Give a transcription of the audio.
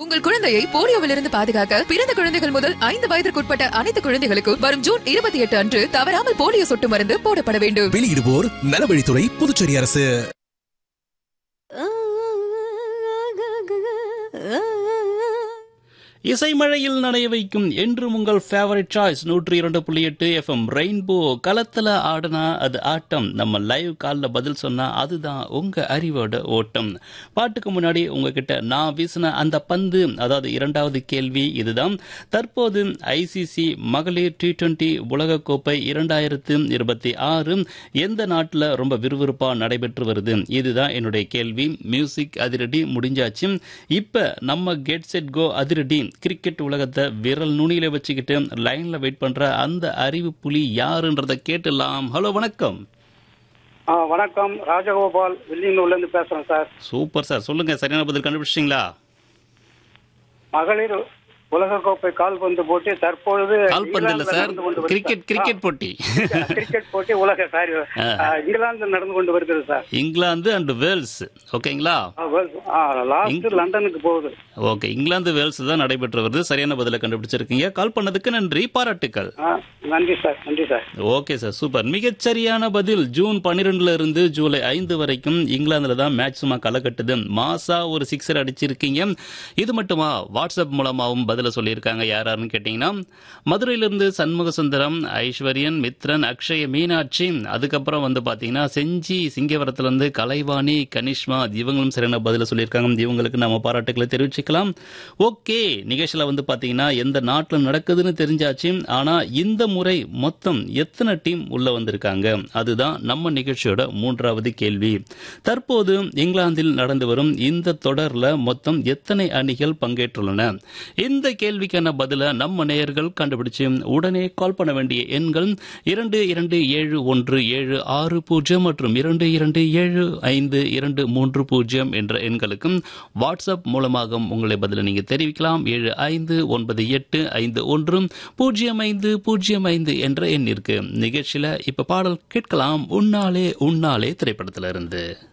உங்கள் குழந்தையை போலியோவிலிருந்து பாதுகாக்க பிறந்த குழந்தைகள் முதல் ஐந்து வயதிற்குட்பட்ட அனைத்து குழந்தைகளுக்கும் வரும் ஜூன் இருபத்தி எட்டு அன்று தவறாமல் போலியோ சொட்டு மருந்து போடப்பட வேண்டும் வெளியிடுவோர் நலவழித்துறை புதுச்சேரி அரசு இசைமழையில் நனைய வைக்கும் என்றும் உங்கள் ஃபேவரட் சாய்ஸ் நூற்றி இரண்டு புள்ளி எட்டு எஃப்எம் ரெயின்போ களத்துல ஆடுனா அது ஆட்டம் நம்ம லைவ் காலில் பதில் சொன்னா அதுதான் உங்க அறிவோட ஓட்டம் பாட்டுக்கு முன்னாடி உங்ககிட்ட நான் வீசின அந்த பந்து அதாவது இரண்டாவது கேள்வி இதுதான் தற்போது ஐசிசி மகளிர் டி டுவெண்டி உலகக்கோப்பை இரண்டாயிரத்து இருபத்தி ஆறு எந்த நாட்டில் ரொம்ப விறுவிறுப்பா நடைபெற்று வருது இதுதான் என்னுடைய கேள்வி மியூசிக் அதிரடி முடிஞ்சாச்சு இப்ப நம்ம கெட் செட் கோ அதிரடி கிரிக்கெட் உலகத்தை விரல் நுனியில வச்சுக்கிட்டு லைன்ல வெயிட் பண்ற அந்த அறிவு புலி யாருன்றத கேட்டுலாம் ஹலோ வணக்கம் ஆ வணக்கம் ராஜகோபால் வில்லியனூர்ல இருந்து பேசுறேன் சார் சூப்பர் சார் சொல்லுங்க சரியான பதில் கண்டுபிடிச்சிங்களா மகளிர் உலகக்கோப்பை கால்பந்து போட்டி தற்பொழுது கால்பந்து இல்ல இங்கிலாந்துல சார் நடந்து கொண்டு வருகிறது. கிரிக்கெட் கிரிக்கெட் போட்டி ஆ, கிரிக்கெட் போட்டி உலக சாரி ஆ, இங்கிலாந்து நடந்து கொண்டு வருகிறது சார் இங்கிலாந்து அண்ட் வேல்ஸ் ஓகேங்களா லாஸ்ட் லண்டனுக்கு போகுது ஓகே இங்கிலாந்து வேல்ஸ் தான் நடைபெற்று வருது சரியான பதிலை கண்டுபிடிச்சிருக்கீங்க கால் பண்ணதுக்கு நன்றி பாராட்டுக்கள் ஆ, நன்றி சார் நன்றி சார் ஓகே சார் சூப்பர் மிகச்சரியான பதில் ஜூன் பன்னிரெண்டுல இருந்து ஜூலை ஐந்து வரைக்கும் இங்கிலாந்துல தான் மேட்ச் சும்மா களை கட்டுது மாசா ஒரு சிக்ஸர் அடிச்சிருக்கீங்க இது மட்டுமா வாட்ஸ்அப் மூலமாகவும் பதில சொல்லியிருக்காங்க யார் யாருன்னு கேட்டீங்கன்னா மதுரையிலிருந்து சண்முக சுந்தரம் ஐஸ்வர்யன் மித்ரன் அக்ஷய மீனாட்சி அதுக்கப்புறம் வந்து பாத்தீங்கன்னா செஞ்சி சிங்கவரத்துல இருந்து கலைவாணி கனிஷ்மா இவங்களும் சரியான பதில சொல்லியிருக்காங்க இவங்களுக்கு நம்ம பாராட்டுக்களை தெரிவிச்சுக்கலாம் ஓகே நிகழ்ச்சியில வந்து பாத்தீங்கன்னா எந்த நாட்டுல நடக்குதுன்னு தெரிஞ்சாச்சு ஆனா இந்த முறை மொத்தம் எத்தனை டீம் உள்ள வந்திருக்காங்க அதுதான் நம்ம நிகழ்ச்சியோட மூன்றாவது கேள்வி தற்போது இங்கிலாந்தில் நடந்து வரும் இந்த தொடர்ல மொத்தம் எத்தனை அணிகள் பங்கேற்றுள்ளன இந்த கேள்விக்கான பதில நம்ம நேயர்கள் கண்டுபிடிச்சு உடனே கால் பண்ண வேண்டிய எண்கள் இரண்டு இரண்டு ஏழு ஒன்று ஏழு ஆறு பூஜ்ஜியம் மற்றும் இரண்டு இரண்டு ஏழு ஐந்து இரண்டு மூன்று பூஜ்ஜியம் என்ற எண்களுக்கும் வாட்ஸ்அப் மூலமாக உங்களை பதில நீங்க தெரிவிக்கலாம் ஏழு ஐந்து ஒன்பது எட்டு ஐந்து ஒன்று பூஜ்ஜியம் ஐந்து பூஜ்ஜியம் ஐந்து என்ற எண்ணிற்கு நிகழ்ச்சியில இப்ப பாடல் கேட்கலாம் உன்னாலே உன்னாலே திரைப்படத்திலிருந்து